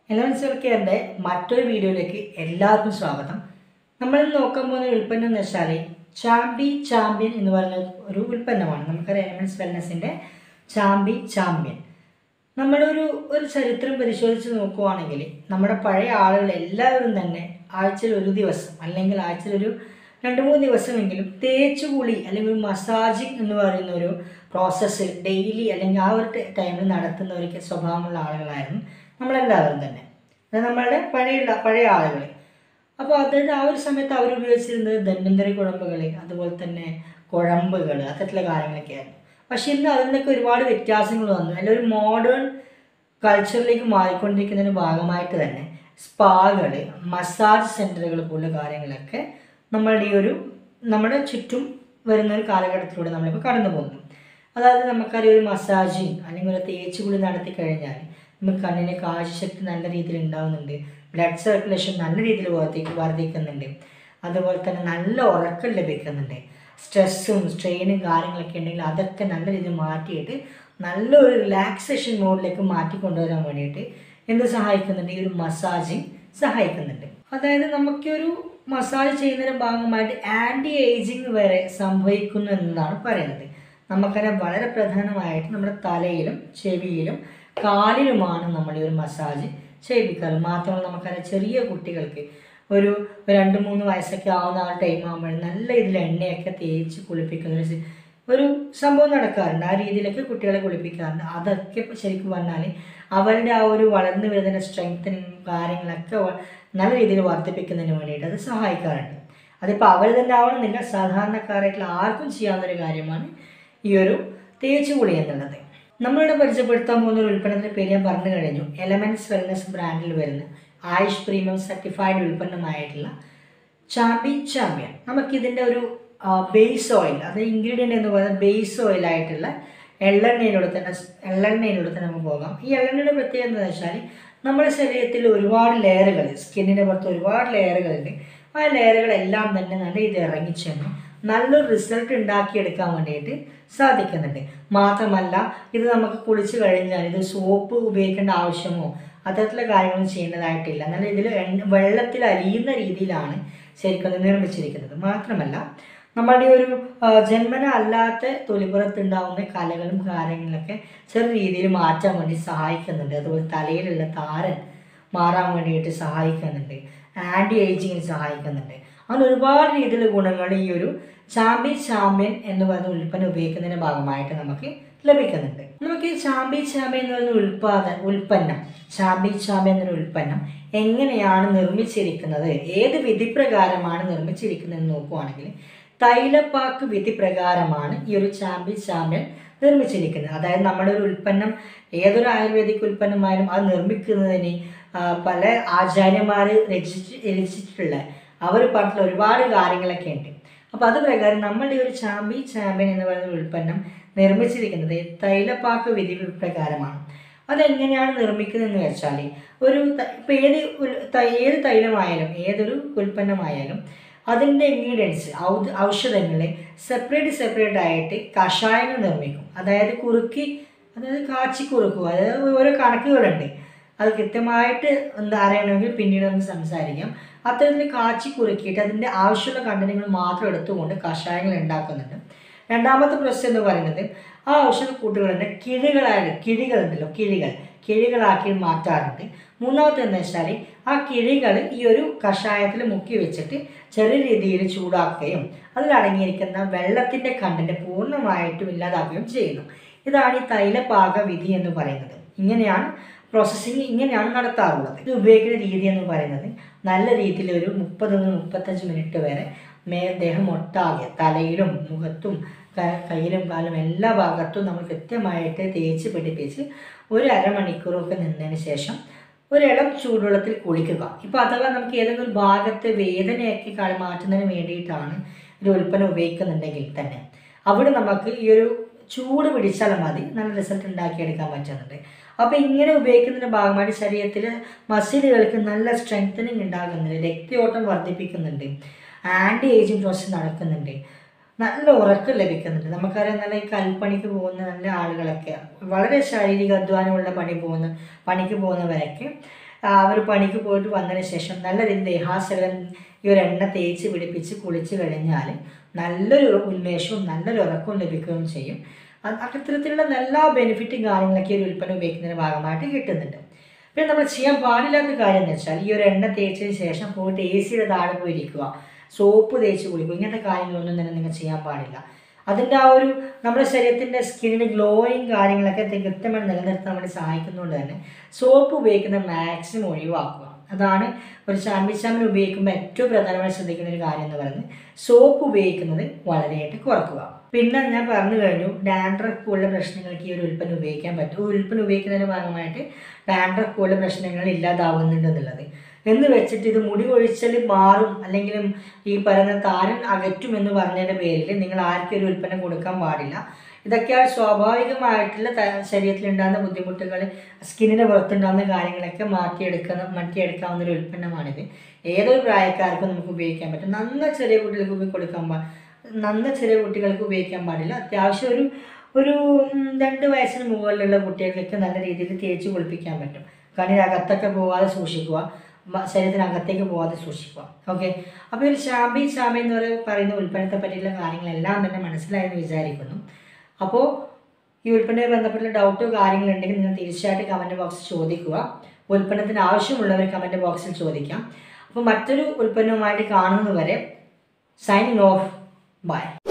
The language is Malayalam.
എലവൻസ് കെയറിൻ്റെ മറ്റൊരു വീഡിയോയിലേക്ക് എല്ലാവർക്കും സ്വാഗതം നമ്മൾ ഇന്ന് നോക്കാൻ പോകുന്ന ഉൽപ്പന്നം എന്ന് വെച്ചാൽ ചാമ്പി ചാമ്പ്യൻ എന്ന് പറയുന്ന ഒരു ഉൽപ്പന്നമാണ് നമുക്കറിയാം എലമെൻസ് വെൽനസിൻ്റെ ചാമ്പി ചാമ്പ്യൻ നമ്മളൊരു ഒരു ചരിത്രം പരിശോധിച്ച് നോക്കുവാണെങ്കിൽ നമ്മുടെ പഴയ ആളുകൾ എല്ലാവരും തന്നെ ആഴ്ചയിൽ ഒരു ദിവസം അല്ലെങ്കിൽ ആഴ്ചയിൽ ഒരു രണ്ട് മൂന്ന് ദിവസമെങ്കിലും തേച്ചുകുളി അല്ലെങ്കിൽ ഒരു മസാജിങ് എന്ന് പറയുന്ന ഒരു പ്രോസസ്സ് ഡെയിലി അല്ലെങ്കിൽ ആ ഒരു ടൈമിൽ നടത്തുന്ന ഒരു സ്വഭാവമുള്ള ആളുകളായിരുന്നു നമ്മളെല്ലാവരും തന്നെ അത് നമ്മളുടെ പഴയ പഴയ ആളുകൾ അപ്പോൾ അതായത് ആ ഒരു സമയത്ത് അവർ ഉപയോഗിച്ചിരുന്നത് ധന്വന്തരി കുഴമ്പുകൾ അതുപോലെ തന്നെ കുഴമ്പുകൾ അത്തരത്തിലുള്ള കാര്യങ്ങളൊക്കെയായിരുന്നു പക്ഷെ ഇന്ന് അതിൽ നിന്നൊക്കെ ഒരുപാട് വ്യത്യാസങ്ങൾ വന്നു അല്ലെങ്കിൽ ഒരു മോഡേൺ കൾച്ചറിലേക്ക് മാറിക്കൊണ്ടിരിക്കുന്നതിന് ഭാഗമായിട്ട് തന്നെ സ്പാകൾ മസാജ് സെൻറ്ററുകൾ പോലുള്ള കാര്യങ്ങളൊക്കെ നമ്മളുടെ ഈ ഒരു നമ്മുടെ ചുറ്റും വരുന്ന ഒരു കാലഘട്ടത്തിലൂടെ നമ്മളിപ്പോൾ കടന്നു പോകുന്നു അതായത് നമുക്കറിയാം ഒരു മസാജിങ് അല്ലെങ്കിൽ ഒരു തേച്ചുകുളി നടത്തി കഴിഞ്ഞാൽ നമുക്ക് കണ്ണിന് കാഴ്ചശക്തി നല്ല രീതിയിൽ ഉണ്ടാകുന്നുണ്ട് ബ്ലഡ് സർക്കുലേഷൻ നല്ല രീതിയിൽ വർദ്ധി വർദ്ധിക്കുന്നുണ്ട് അതുപോലെ തന്നെ നല്ല ഉറക്കം ലഭിക്കുന്നുണ്ട് സ്ട്രെസ്സും സ്ട്രെയിനും കാര്യങ്ങളൊക്കെ ഉണ്ടെങ്കിൽ അതൊക്കെ നല്ല രീതിയിൽ മാറ്റിയിട്ട് നല്ലൊരു റിലാക്സേഷൻ മോഡിലേക്ക് മാറ്റി കൊണ്ടുവരാൻ വേണ്ടിയിട്ട് എന്ത് സഹായിക്കുന്നുണ്ട് ഈ ഒരു മസാജിങ് സഹായിക്കുന്നുണ്ട് അതായത് നമുക്കൊരു മസാജ് ചെയ്യുന്നതിൻ്റെ ഭാഗമായിട്ട് ആൻറ്റി ഏജിങ് വരെ സംഭവിക്കുന്നു എന്നാണ് പറയുന്നത് നമുക്കറിയാം വളരെ പ്രധാനമായിട്ട് നമ്മുടെ തലയിലും ചെവിയിലും കാലിലുമാണ് നമ്മൾ ഈ ഒരു മസാജ് ചെയ്യിപ്പിക്കാറ് മാത്രമല്ല നമുക്കറിയാം ചെറിയ കുട്ടികൾക്ക് ഒരു രണ്ട് മൂന്ന് വയസ്സൊക്കെ ആവുന്ന ആ ടൈം ആകുമ്പോൾ നല്ല ഇതിൽ എണ്ണയൊക്കെ തേച്ച് കുളിപ്പിക്കുന്ന ഒരു സി- ഒരു സംഭവം നടക്കാറുണ്ട് ആ രീതിയിലൊക്കെ കുട്ടികളെ കുളിപ്പിക്കാറുണ്ട് അതൊക്കെ ഇപ്പൊ ശരിക്കും പറഞ്ഞാൽ അവരുടെ ആ ഒരു വളർന്നു വരുന്ന സ്ട്രെങ്തനിങ് കാര്യങ്ങളൊക്കെ വ- നല്ല രീതിയിൽ വർദ്ധിപ്പിക്കുന്നതിന് വേണ്ടിയിട്ട് അത് സഹായിക്കാറുണ്ട് അതിപ്പോൾ അവർ തന്നെ ആവണമെന്നില്ല സാധാരണക്കാരായിട്ടുള്ള ആർക്കും ചെയ്യാവുന്ന ഒരു കാര്യമാണ് ഈ ഒരു തേച്ചുകുളി എന്നുള്ളത് നമ്മളിവിടെ പരിചയപ്പെടുത്താൻ പോകുന്ന ഒരു ഉൽപ്പന്നത്തിൻ്റെ പേര് ഞാൻ പറഞ്ഞു കഴിഞ്ഞു എലമെൻറ്റ്സ് വെൽനസ് ബ്രാൻഡിൽ വരുന്ന ആയുഷ് പ്രീമിയം സർട്ടിഫൈഡ് ഉൽപ്പന്നമായിട്ടുള്ള ചാമ്പി ചാമ്പ്യൻ നമുക്കിതിൻ്റെ ഒരു ബേസ് ഓയിൽ അത് ഇൻഗ്രീഡിയൻ്റ് എന്ന് പറയുന്നത് ബേസ് ഓയിലായിട്ടുള്ള എള്ളെണ്ണയിലൂടെ തന്നെ എള്ളെണ്ണയിലൂടെ തന്നെ നമുക്ക് പോകാം ഈ എള്ളെണ്ണയുടെ പ്രത്യേകത എന്താണെന്ന് വെച്ചാൽ നമ്മുടെ ശരീരത്തിൽ ഒരുപാട് ലെയറുകൾ സ്കിന്നിൻ്റെ പുറത്ത് ഒരുപാട് ലെയറുകളുണ്ട് ആ ലെയറുകളെല്ലാം തന്നെ നല്ല രീതിയിൽ ഇറങ്ങിച്ചെന്ന് നല്ലൊരു റിസൾട്ട് ഉണ്ടാക്കിയെടുക്കാൻ വേണ്ടിയിട്ട് സാധിക്കുന്നുണ്ട് മാത്രമല്ല ഇത് നമുക്ക് കുളിച്ച് കഴിഞ്ഞാൽ ഇത് സോപ്പ് ഉപയോഗിക്കേണ്ട ആവശ്യമോ അത്തരത്തിലുള്ള കാര്യങ്ങളൊന്നും ചെയ്യേണ്ടതായിട്ടില്ല നല്ല ഇതിൽ എണ്ണ വെള്ളത്തിൽ അലിയുന്ന രീതിയിലാണ് ശരിക്കും അത് നിർമ്മിച്ചിരിക്കുന്നത് മാത്രമല്ല നമ്മുടെ ഈ ഒരു ആ, ജന്മന അല്ലാത്ത തൊലിപ്പുറത്തുണ്ടാവുന്ന കലകളും കാര്യങ്ങളൊക്കെ ചെറിയ രീതിയിൽ മാറ്റാൻ വേണ്ടി സഹായിക്കുന്നുണ്ട് അതുപോലെ തലയിലുള്ള താരൻ മാറാൻ വേണ്ടിയിട്ട് സഹായിക്കുന്നുണ്ട് ആൻറ്റി ഏജിങ്ങിന് സഹായിക്കുന്നുണ്ട് അങ്ങനെ ഒരുപാട് രീതിയിലുള്ള ഗുണങ്ങൾ ഈ ഒരു ചാമ്പി ചാമ്പ്യൻ എന്ന് പറയുന്ന ഉൽപ്പന്നം ഉപയോഗിക്കുന്നതിൻ്റെ ഭാഗമായിട്ട് നമുക്ക് ലഭിക്കുന്നുണ്ട് നമുക്ക് ഈ ചാമ്പി ചാമ്പ്യൻ എന്ന് പറയുന്ന ഉൽപാദന ഉൽപ്പന്നം ചാമ്പി ചാമ്പ്യൻ എന്നൊരു ഉൽപ്പന്നം എങ്ങനെയാണ് നിർമ്മിച്ചിരിക്കുന്നത് ഏത് വിധിപ്രകാരമാണ് നിർമ്മിച്ചിരിക്കുന്നത് എന്ന് നോക്കുവാണെങ്കിൽ തൈലപ്പാക്ക് വിധി പ്രകാരമാണ് ഈ ഒരു ചാമ്പി ചാമ്പ്യൻ നിർമ്മിച്ചിരിക്കുന്നത് അതായത് നമ്മുടെ ഒരു ഉൽപ്പന്നം ഏതൊരു ആയുർവേദിക് ഉൽപ്പന്നമായാലും അത് നിർമ്മിക്കുന്നതിന് ആ, പല ആചാര്യന്മാർ രചിച്ച് രചിച്ചിട്ടുള്ള അവർ പറഞ്ഞിട്ടുള്ള ഒരുപാട് കാര്യങ്ങളൊക്കെ ഉണ്ട് അപ്പോൾ അത് പ്രകാരം നമ്മളുടെ ഈ ഒരു ചാമ്പി ചാമ്പ്യൻ എന്ന് പറയുന്ന ഉൽപ്പന്നം നിർമ്മിച്ചിരിക്കുന്നത് തൈലപ്പാക്ക് വിധി പ്രകാരമാണ് അതെങ്ങനെയാണ് നിർമ്മിക്കുന്നതെന്ന് വെച്ചാൽ ഒരു ത- ഇപ്പം ഏത് ഉൽ- ത- ഏത് തൈലമായാലും ഏതൊരു ഉൽപ്പന്നമായാലും അതിൻ്റെ ഇൻഗ്രീഡിയൻസ് ഔഷധങ്ങൾ സെപ്പറേറ്റ് സെപ്പറേറ്റ് ആയിട്ട് കഷായങ്ങൾ നിർമ്മിക്കും അതായത് കുറുക്കി അതായത് കാച്ചി കുറുക്കുക അതായത് ഓരോ കണക്കുകളുണ്ട് അത് കൃത്യമായിട്ട് എന്താ അറിയണമെങ്കിൽ പിന്നീട് നമുക്ക് സംസാരിക്കാം അത്തരത്തിൽ കാച്ചി കുറുക്കിയിട്ട് അതിൻ്റെ ആവശ്യമുള്ള കണ്ടന്റുകൾ മാത്രം എടുത്തുകൊണ്ട് കഷായങ്ങൾ ഉണ്ടാക്കുന്നുണ്ട് രണ്ടാമത്തെ പ്രശ്നം എന്ന് പറയുന്നത് ആ ഔഷധ കൂട്ടുകളുടെ കിഴികളായിട്ട് കിഴികളുണ്ടല്ലോ കിഴികൾ കിഴികളാക്കി മാറ്റാറുണ്ട് മൂന്നാമത്തെ എന്താ വെച്ചാൽ ആ കിഴികൾ ഈ ഒരു കഷായത്തിൽ മുക്കി വെച്ചിട്ട് ചെറിയ രീതിയിൽ ചൂടാക്കുകയും അതിലടങ്ങിയിരിക്കുന്ന വെള്ളത്തിൻ്റെ കണ്ടന്റ് പൂർണ്ണമായിട്ടും ഇല്ലാതാക്കുകയും ചെയ്യുന്നു ഇതാണ് ഈ തൈലപാക വിധി എന്ന് പറയുന്നത് ഇങ്ങനെയാണ് പ്രോസസ്സിങ് ഇങ്ങനെയാണ് നടത്താറുള്ളത് ഇത് ഉപയോഗിക്കുന്ന രീതി എന്ന് പറയുന്നത് നല്ല രീതിയിൽ ഒരു മുപ്പത് മുതൽ മുപ്പത്തഞ്ച് മിനിറ്റ് വരെ മേ ദേഹം ഒട്ടാകെ തലയിലും മുഖത്തും ക- കയ്യിലും കാലും എല്ലാ ഭാഗത്തും നമ്മൾ കൃത്യമായിട്ട് തേച്ച് പിടിപ്പിച്ച് ഒരു അരമണിക്കൂറൊക്കെ നിന്നതിന് ശേഷം ഒരു ഇളം ചൂടുവെള്ളത്തിൽ കുളിക്കുക ഇപ്പോൾ അഥവാ നമുക്ക് ഏതെങ്കിലും ഒരു ഭാഗത്ത് വേദനയൊക്കെ കളി മാറ്റുന്നതിന് വേണ്ടിയിട്ടാണ് ഒരു ഉൽപ്പന്നം ഉപയോഗിക്കുന്നുണ്ടെങ്കിൽ തന്നെ അവിടെ നമുക്ക് ഈ ഒരു ചൂട് പിടിച്ചാൽ മതി നല്ല റിസൾട്ട് ഉണ്ടാക്കിയെടുക്കാൻ പറ്റുന്നുണ്ട് അപ്പോൾ ഇങ്ങനെ ഉപയോഗിക്കുന്നതിൻ്റെ ഭാഗമായിട്ട് ശരീരത്തിൽ മസിലുകൾക്ക് നല്ല സ്ട്രെങ്തനിങ് ഉണ്ടാകുന്നുണ്ട് രക്തയോട്ടം വർദ്ധിപ്പിക്കുന്നുണ്ട് ആൻറ്റി ഏജിങ് പ്രോസസ് നടക്കുന്നുണ്ട് നല്ല ഉറക്കം ലഭിക്കുന്നുണ്ട് നമുക്കറിയാം നല്ല ഈ കൽപ്പണിക്ക് പോകുന്ന നല്ല ആളുകളൊക്കെ വളരെ ശാരീരിക അധ്വാനമുള്ള പണി പോകുന്ന പണിക്ക് പോകുന്നവരൊക്കെ അവർ പണിക്ക് പോയിട്ട് വന്നതിന് ശേഷം നല്ല രീതിയിൽ ദേഹാശകലം ഈ ഒരു എണ്ണ തേച്ച് പിടിപ്പിച്ച് കുളിച്ച് കഴിഞ്ഞാൽ നല്ലൊരു ഉന്മേഷവും നല്ലൊരു ഉറക്കവും ലഭിക്കുകയും ചെയ്യും അത് അത്തരത്തിലുള്ള എല്ലാ ബെനിഫിറ്റും കാര്യങ്ങളൊക്കെ ഈ ഒരു ഉൽപ്പന്നം ഉപയോഗിക്കുന്നതിൻ്റെ ഭാഗമായിട്ട് കിട്ടുന്നുണ്ട് പിന്നെ നമ്മൾ ചെയ്യാൻ പാടില്ലാത്ത കാര്യം എന്ന് വെച്ചാൽ ഈ ഒരു എണ്ണ തേച്ചതിന് ശേഷം പോയിട്ട് എ സിയുടെ താഴെ പോയിരിക്കുക സോപ്പ് തേച്ച് കുളിക്കുക ഇങ്ങനത്തെ കാര്യങ്ങളൊന്നും തന്നെ നിങ്ങൾ ചെയ്യാൻ പാടില്ല അതിൻ്റെ ആ ഒരു നമ്മുടെ ശരീരത്തിൻ്റെ സ്കിന്നിന് ഗ്ലോയിങ് കാര്യങ്ങളൊക്കെ തി- കൃത്യമായി നിലനിർത്താൻ വേണ്ടി സഹായിക്കുന്നതുകൊണ്ട് തന്നെ സോപ്പ് ഉപയോഗിക്കുന്നത് മാക്സിമം ഒഴിവാക്കുക അതാണ് ഒരു ചാമ്പിച്ചാമ്പിന് ഉപയോഗിക്കുമ്പോൾ ഏറ്റവും പ്രധാനമായി ശ്രദ്ധിക്കുന്ന ഒരു കാര്യം എന്ന് പറയുന്നത് സോപ്പ് ഉപയോഗിക്കുന്നത് വളരെയായിട്ട് കുറക്കുക പിന്നെ ഞാൻ പറഞ്ഞു കഴിഞ്ഞു ഡാൻഡ്രഫ് പോലുള്ള പ്രശ്നങ്ങൾക്ക് ഈ ഒരു ഉൽപ്പന്നം ഉപയോഗിക്കാൻ പറ്റും ഈ ഉൽപ്പന്നം ഉപയോഗിക്കുന്നതിൻ്റെ ഭാഗമായിട്ട് ഡാൻഡ്രഫ് പോലുള്ള പ്രശ്നങ്ങൾ ഇല്ലാതാവുന്നുണ്ട് എന്നുള്ളത് എന്ന് വെച്ചിട്ട് ഇത് മുടി കൊഴിച്ചൽ മാറും അല്ലെങ്കിലും ഈ പറയുന്ന താരൻ അകറ്റും എന്ന് പറഞ്ഞതിൻ്റെ പേരിൽ നിങ്ങൾ ആർക്കും ഒരു ഉൽപ്പന്നം കൊടുക്കാൻ പാടില്ല ഇതൊക്കെയാണ് സ്വാഭാവികമായിട്ടുള്ള ത- ശരീരത്തിലുണ്ടാകുന്ന ബുദ്ധിമുട്ടുകൾ സ്കിന്നിന് പുറത്തുണ്ടാകുന്ന കാര്യങ്ങളൊക്കെ മാറ്റിയെടുക്കുന്ന മാറ്റിയെടുക്കാവുന്ന ഒരു ഉൽപ്പന്നമാണിത് ഏതൊരു പ്രായക്കാർക്കും നമുക്ക് ഉപയോഗിക്കാൻ പറ്റും നന്ന ചെറിയ കുട്ടികൾക്ക് ഉപയോഗി- കൊടുക്കാൻ പാ നന്ന ചെറിയ കുട്ടികൾക്ക് ഉപയോഗിക്കാൻ പാടില്ല അത്യാവശ്യം ഒരു ഒരു ഉം, രണ്ട് വയസ്സിന് മുകളിലുള്ള കുട്ടികൾക്കൊക്കെ നല്ല രീതിയിൽ തേച്ച് കുളിപ്പിക്കാൻ പറ്റും കണ്ണിനകത്തൊക്കെ പോവാതെ സൂക്ഷിക്കുക മ- ശരീരത്തിനകത്തേക്ക് പോവാതെ സൂക്ഷിക്കുക ഓക്കെ അപ്പോൾ ഒരു ഷാമ്പി ഷാമ്പി എന്ന് പറയ- പറയുന്ന ഉൽപ്പന്നത്തെ പറ്റിയുള്ള കാര്യങ്ങളെല്ലാം തന്നെ മനസ്സിലായെന്ന് വിചാരിക്കുന്നു അപ്പോൾ ഈ ഉൽപ്പന്നവുമായി ബന്ധപ്പെട്ടുള്ള ഡൗട്ടോ കാര്യങ്ങളുണ്ടെങ്കിൽ നിങ്ങൾ തീർച്ചയായിട്ടും കമൻറ്റ് ബോക്സിൽ ചോദിക്കുക ഉൽപ്പന്നത്തിന് ആവശ്യമുള്ളവർ കമൻറ്റ് ബോക്സിൽ ചോദിക്കാം അപ്പോൾ മറ്റൊരു ഉൽപ്പന്നവുമായിട്ട് കാണുന്നതുവരെ സൈനിങ് ഓഫ് ബൈ